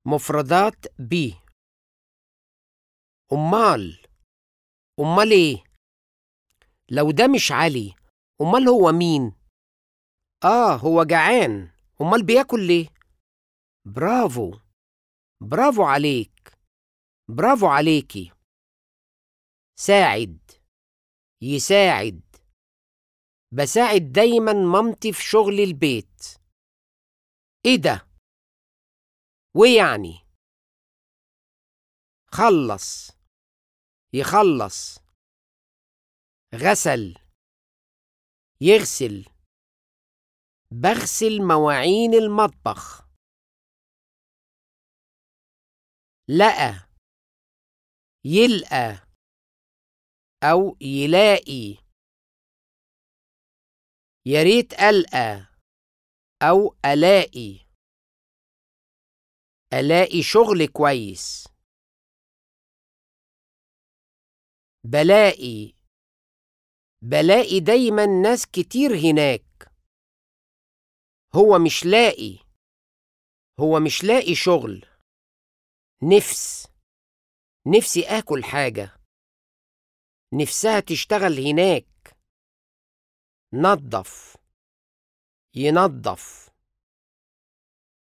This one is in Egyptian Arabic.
مفردات بي أمال أمال إيه؟ لو ده مش علي أمال هو مين؟ آه هو جعان أمال بياكل ليه؟ برافو برافو عليك برافو عليكي ساعد يساعد بساعد دايما مامتي في شغل البيت ايه ده ويعني خلص يخلص غسل يغسل بغسل مواعين المطبخ لقى يلقى أو يلاقي يا ريت ألقى أو ألاقي ألاقي شغل كويس بلاقي بلاقي دايما ناس كتير هناك هو مش لاقي هو مش لاقي شغل نفس نفسي آكل حاجة نفسها تشتغل هناك نظف ينظف